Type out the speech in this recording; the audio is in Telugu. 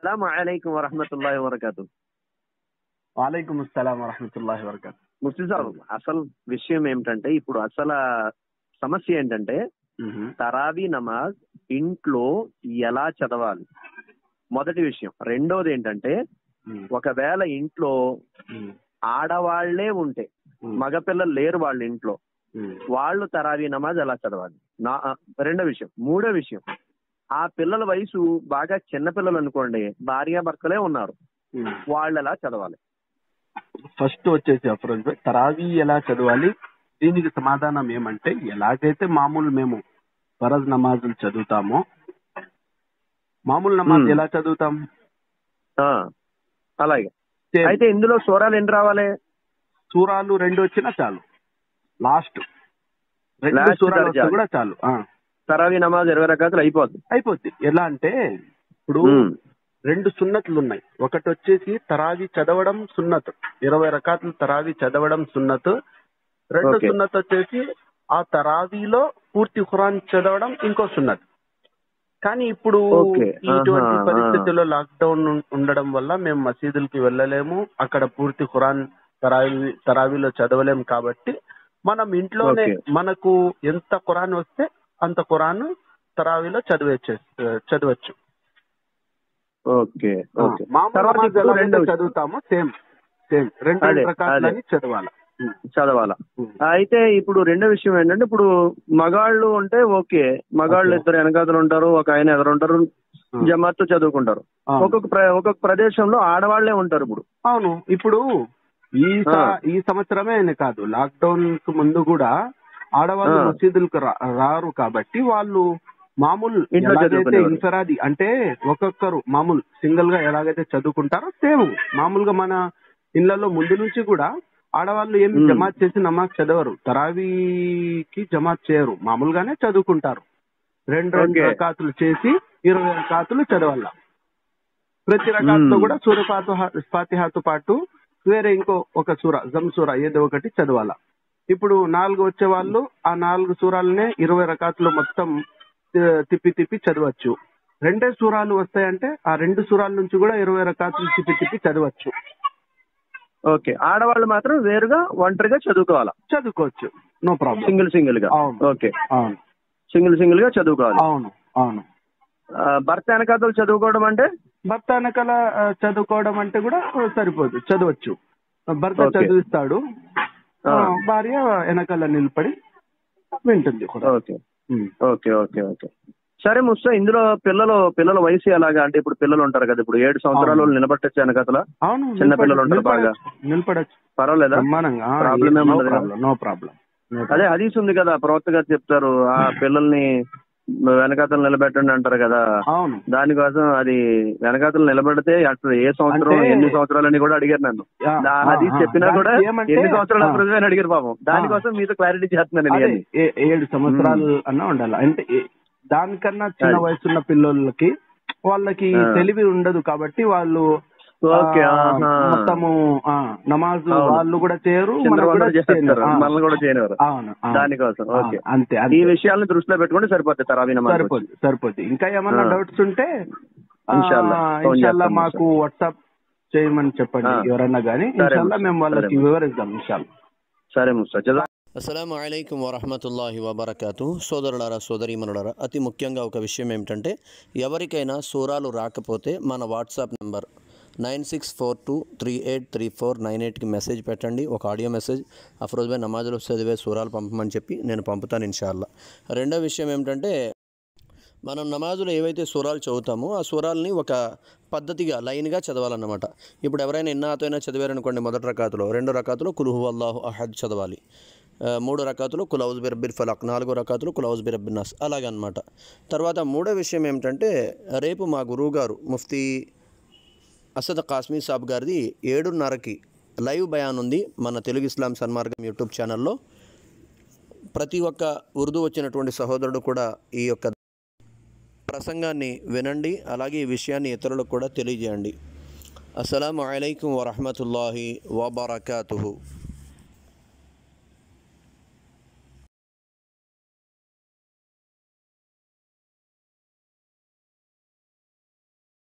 అస్సలం అలైకుం వరహమతుల్లాhi వబర్కాతు వాలేకుమ్ అస్సలాం వరహమతుల్లాహి వబర్కాతు ముఫ్తీ సాబ్ అసలు విషయం ఏమిటంటే ఇప్పుడు అసలు సమస్య ఏంటంటే తరావీ నమాజ్ ఇంట్లో ఎలా చదవాలి మొదటి విషయం రెండోది ఏంటంటే ఒకవేళ ఇంట్లో ఆడవాళ్లే ఉంటే మగపిల్లలు లేరు వాళ్ళ ఇంట్లో వాళ్ళు తరావీ నమాజ్ ఎలా చదవాలి నా రెండో విషయం మూడో విషయం ఆ పిల్లల వయసు బాగా చిన్న పిల్లలు అనుకోండి భార్యాభర్తలే ఉన్నారు వాళ్ళు ఎలా చదవాలి ఫస్ట్ వచ్చేసి అఫరోజ్ భాయ్ తరావీ ఎలా చదవాలి దీనికి సమాధానం ఏమంటే ఎలాగైతే మామూలు మేము ఫరజ్ నమాజులు చదువుతామో మామూలు నమాజ్ Hmm. ఎలా చదువుతాం ఆ, అలాగే Same. అయితే ఇందులో స్వరాలు ఎన్ని రావాలి సూరాలు రెండు వచ్చినా చాలు లాస్ట్ రెండు Last సూరాలు వస్తే దర్జాలు. కూడా చాలు ఆ, తరావీ నమాజ్ ఇరవై రకాలు అయిపోతుంది అయిపోద్ది ఎలా అంటే ఇప్పుడు ఉమ్, రెండు సున్నతులు ఉన్నాయి ఒకటి వచ్చేసి తరావి చదవడం సున్నత్ ఇరవై రకాతులు తరావి చదవడం సున్నత్ రెండు Okay. సున్నత్ వచ్చేసి ఆ తరావీలో పూర్తి ఖురాన్ చదవడం ఇంకో సున్నత్ కానీ ఇప్పుడు Okay. ఇటువంటి ఆహా, పరిస్థితుల్లో లాక్డౌన్ ఉండడం వల్ల మేము మసీదులకి వెళ్ళలేము అక్కడ పూర్తి ఖురాన్ తరావి తరావీలో చదవలేము కాబట్టి మనం ఇంట్లోనే Okay. మనకు ఎంత ఖురాన్ వస్తే అంత ఖురాన్ తరావీలో చదివచ్చు చదవచ్చు ఓకే ఓకే మామూలు తర్వాత నమాజ్ ఇప్పుడు ఎలాగైతే రెండో విషయం. చదువుతామో సేమ్ సేమ్ రెండు అదే, రెండు రకాలని అదే. చదవాలి చదవాలా అయితే ఇప్పుడు రెండో విషయం ఏంటంటే ఇప్పుడు మగాళ్ళు ఉంటే ఓకే మగాళ్ళు Okay. ఇద్దరు వెనకాతలు ఉంటారు ఒక ఆయన ఎదురు ఉంటారు Hmm. జమాత్ చదువుకుంటారు అవును. ఒక్కొక్క ప్ర- ఒక్కొక్క ప్రదేశంలో ఆడవాళ్లే ఉంటారు ఇప్పుడు అవును ఇప్పుడు ఈ స- ఆ. ఈ సంవత్సరమే అని కాదు లాక్డౌన్ కు ముందు కూడా ఆడవాళ్ళు ఆ. మసీదులకు రా- రారు కాబట్టి వాళ్ళు మామూలు ఇంట్లో ఎలాగైతే చదువుకునేవారు. ఇన్ఫరాది అంటే ఒక్కొక్కరు మామూలు సింగిల్ గా ఎలాగైతే చదువుకుంటారో సేమ్ మామూలుగా మన ఇళ్లలో ముందు నుంచి కూడా ఆడవాళ్ళు ఏమి మ్మ్. జమాత్ చేసి నమాజ్ చదవరు తరావీకి జమాత్ చేయరు మామూలుగానే చదువుకుంటారు రెండు రెండు Okay. రకాతులు చేసి ఇరవై రకాతులు చదవాల ప్రతి రకాతులో మ్మ్. కూడా సూర్య ఫాతిహాతో పాటు వేరే ఇంకో ఒక సూర జమ్ సూర ఏదో ఒకటి చదవాల ఇప్పుడు నాలుగు వచ్చే వాళ్ళు ఆ నాలుగు సూరాలనే ఇరవై రకాతులు మొత్తం ఆ, తిప్పి తిప్పి చదవచ్చు రెండే సూరాలు వస్తాయంటే ఆ రెండు సూరాల నుంచి కూడా ఇరవై రకాతులు తిప్పి తిప్పి చదవచ్చు ఓకే ఆడవాళ్ళు మాత్రం వేరుగా ఒంటరిగా చదువుకోవాలా చదువుకోవచ్చు నో ప్రాబ్లం సింగిల్ సింగిల్ గా అవును. ఓకే అవును సింగిల్ సింగిల్ గా చదువుకోవాలి అవును అవును ఆ, భర్త వెనకాతలు చదువుకోవడం అంటే భర్త వెనకాల ఆ, చదువుకోవడం అంటే కూడా సరిపోదు చదవచ్చు భర్త Okay. చదివిస్తాడు ఆ. ఆ, భార్య వెనకాల నిలబడి వింటుంది కూడా okay um. Okay okay okay సరే ముస్తా ఇందులో పిల్లలు పిల్లల వయసు ఎలాగా అంటే ఇప్పుడు పిల్లలు ఉంటారు కదా ఇప్పుడు ఏడు సంవత్సరాల వాళ్ళు నిలబట్టచ్చు వెనకతల అవును చిన్న పిల్లలు ఉంటారు బాగా. నిలబడచ్చు నిలబడచ్చు పర్వాలేదా బ్రహ్మాండంగా Problem ఏం ఉండదు కదా? నో ప్రాబ్లం అదే హదీస్ ఉంది కదా ప్రవక్త గారు చెప్తారు ఆ పిల్లల్ని వెనకాతలు నిలబెట్టండి అంటారు కదా అవును దానికోసం అది వెనకాతలు నిలబెడితే అసలు ఏ సంవత్సరం అంటే- ఎన్ని సంవత్సరాలని కూడా అడిగారు నన్ను ఆ, దా- ఆ, అది ఆ. చెప్పినా దానికి కూడా ఏమంటే- ఎన్ని సంవత్సరాలు ఆ. అప్పుడు అని అడిగారు పాపం దానికోసం మీతో క్లారిటీ చేస్తున్నాను నేను అదే, ఇవన్నీ. ఏ- ఏడు సంవత్సరాలు అన్నా ఉండాలి అంటే ఏ- దానికన్నా చిన్న అది. వయసున్న పిల్లలకి వాళ్ళకి ఆ. తెలివి ఉండదు కాబట్టి వాళ్ళు ఓకే, ఆ, ఆహా. మొత్తము ఆ, నమాజ్ అవును. వాళ్ళు కూడా చేయరు మనం చంద్రబాబు కూడా నాయుడు చేస్తారు చేయలేరు. ఆ, మనల్ని కూడా చేయనివారు అవును అవును. దానికోసం ఆ, ఓకే అంతే ఈ అంతే విషయాలను దృష్టిలో పెట్టుకుంటే సరిపోతుంది తరావీ నమాజ్ సరిపోద్ది సరిపోద్ది ఇంకా ఏమన్నా ఆ. డౌట్స్ ఉంటే ఆ, ఇన్షాల్లా. ఫోన్ ఇన్షాల్లా చేస్తాం మాకు వాట్సాప్ చేయమని చెప్పండి ఆ. ఎవరన్నా గానీ సరే ఇన్షాల్లా మేము సరే వాళ్ళకి ముస్తా. వివరిస్తాం ఇన్షాల్లా సరే ముస్తా జజా అస్సలం అయికం వరహమతుల్లాహి వబర్కాతు సోదరులారా సోదరీమణులారా అతి ముఖ్యంగా ఒక విషయం ఏమిటంటే ఎవరికైనా సూరాలు రాకపోతే మన WhatsApp number nine six four two three eight three four nine ఎయిట్కి మెసేజ్ పెట్టండి ఒక ఆడియో మెసేజ్ అఫరోజ్ భాయ్ నమాజులు చదివే సూరాలు పంపమని చెప్పి నేను పంపుతాను ఇన్షాల్లా రెండో విషయం ఏమిటంటే మనం నమాజులు ఏవైతే సూరాలు చదువుతామో ఆ సూరాలని ఒక పద్ధతిగా లైన్గా చదవాలన్నమాట ఇప్పుడు ఎవరైనా ఎన్నాతో అయినా చదివారనుకోండి మొదటి రకాతులో రెండు రకాతులో కులుహు అల్లాహు అహద్ చదవాలి ఆ, మూడు రకాతులు కులౌజ్ బిరబ్బిర్ ఫలక్ నాలుగో రకాతులు కులౌజ్ బిరబ్బిన్ నస్ అలాగనమాట తర్వాత మూడో విషయం ఏమిటంటే రేపు మా గురువుగారు ముఫ్తీ అసద్ కాస్మీ సాబ్ గారిది ఏడున్నరకి లైవ్ బయాన్ ఉంది మన తెలుగు ఇస్లాం సన్మార్గం యూట్యూబ్ ఛానల్లో ప్రతి ఒక్క ఉర్దూ వచ్చినటువంటి సహోదరుడు కూడా ఈ యొక్క ప్రసంగాన్ని వినండి అలాగే ఈ విషయాన్ని ఇతరులకు కూడా తెలియజేయండి అస్సలం అయికం వరహమతుల్లాహి వబర్కాతుహు